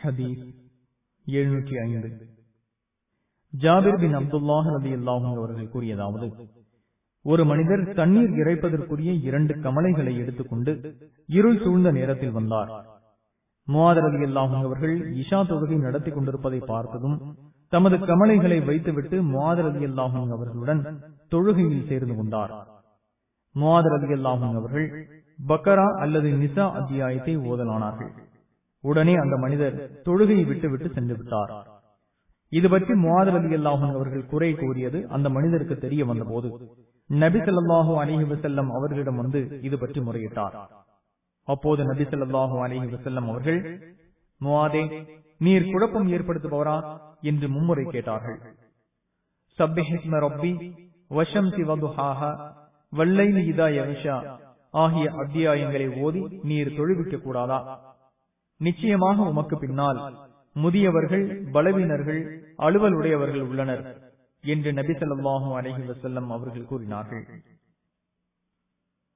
ஹதீஸ் எழுநூற்றி ஐந்து ஜாபிர் பின் அப்துல்லாஹ் ரதி அல்லாஹும் அவர்கள் கூறியதாவது ஒரு மனிதர் தண்ணீர் இறைப்பதற்குரிய இரண்டு கமலைகளை எடுத்துக்கொண்டு இருள் சூழ்ந்த நேரத்தில் வந்தார் முவாதர் அலி அல்லாஹும் அவர்கள் இஷா தொழுகை நடத்தி கொண்டிருப்பதை பார்த்ததும் தமது கமலைகளை வைத்துவிட்டு முவாதர் அலி அல்லாஹும் அவர்களுடன் தொழுகையில் சேர்ந்து கொண்டார் முவாதர் அலி அல்லாஹும் அவர்கள் பக்கரா அல்லது நிசா அத்தியாயத்தை ஓதலானார்கள் உடனே அந்த மனிதர் தொழுகையை விட்டுவிட்டு சென்று விட்டார் இது பற்றி முவாதர் அலி அல்லாஹும் அவர்கள் குறை கூறியது அந்த மனிதருக்கு தெரிய வந்தபோது நபி சொல்லாஹு அலிஹி வசல்லம் அவர்களிடம் வந்து இது பற்றி முறையிட்டார் அப்போது நபி சொல்லாஹு அலிஹி வசல்லம் அவர்கள் முவாதே நீர் குழப்பம் ஏற்படுத்துபவரா என்று மும்முறை கேட்டார்கள் சப்பிஹிஸ்ம ரப்பி வஷம் சிவதுஹாஹ வல்லைலி இதா யவிஷா ஆகிய அத்தியாயங்களை ஓதி நீர் தொழுவிக்க கூடாதா நிச்சயமாக உமக்கு பின்னால் முதியவர்கள் பலவீனர்கள் அலுவல் உடையவர்கள் உள்ளனர் என்று நபி சொல்லாஹு அலஹி வசல்லம் அவர்கள் கூறினார்கள்